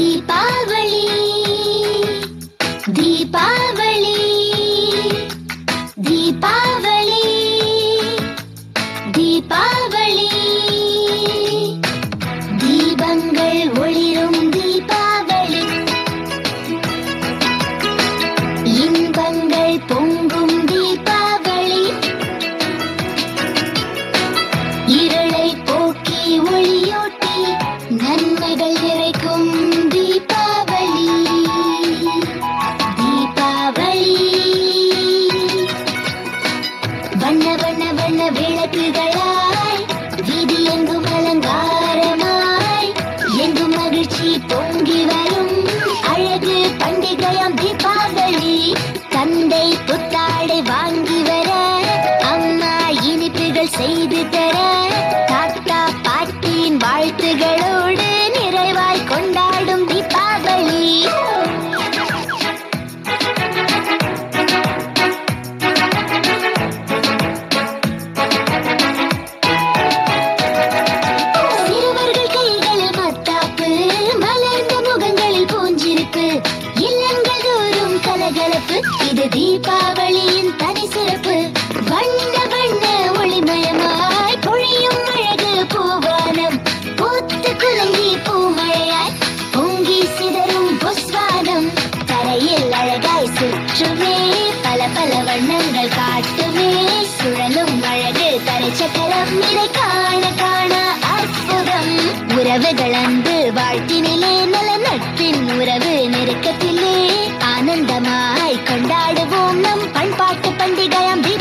தீபாவளி தீபாவளி தீபாவளி தீபாவளி தீபங்கள் ஒளிரும் தீபாவளி இன்பங்கள் பொங்கும் தீபாவளி இருளை போக்கி ஒளியூட்டி நன்மைகள் நிறைக்கும் தீபாவளி தீபாவளி வண்ண வண்ண வண்ண விளக்குகளாய் வீதி எங்கும் அலங்காரமாய் எங்கும் மகிழ்ச்சி பொங்கி வரும் அழகு பண்டிகையாம் தீபாவளி தந்தை புத்தாடை வாங்கி வர அம்மா இனிப்புகள் செய்து தர தாத்தா பாட்டியின் வாழ்த்துகளோடு நிறைவாய் கொண்டாடும் தீபாவளி சிறுவர்கள் கைகளில் மத்தாப்பு மலர்ந்த முகங்களில் பூஞ்சிருப்பு இல்லங்கள் தோறும் கலகலப்பு இது தீபாவளியின் தனி சிறப்பு வண்ண வண்ண ஒளிமயமாய் பொழியும் அழகு பூவானம் பூத்து குலுங்கி பூமழையாய் பொங்கி சிதறும் புஸ்வானம் தரையில் அழகாய் சுற்றுமே பல பல வண்ணங்கள் காட்டுமே சுழலும் அழகு தரைச்சக்கரம் இதை காண காண அற்புதம் உறவுகள் அன்பு வாழ்த்தினிலே நல நட்பின் உறவு நெருக்கத்திலே ஆனந்தமாய் கொண்டாடுவோம் நம் பண்பாட்டு பண்டிகையாம் தீபாவளி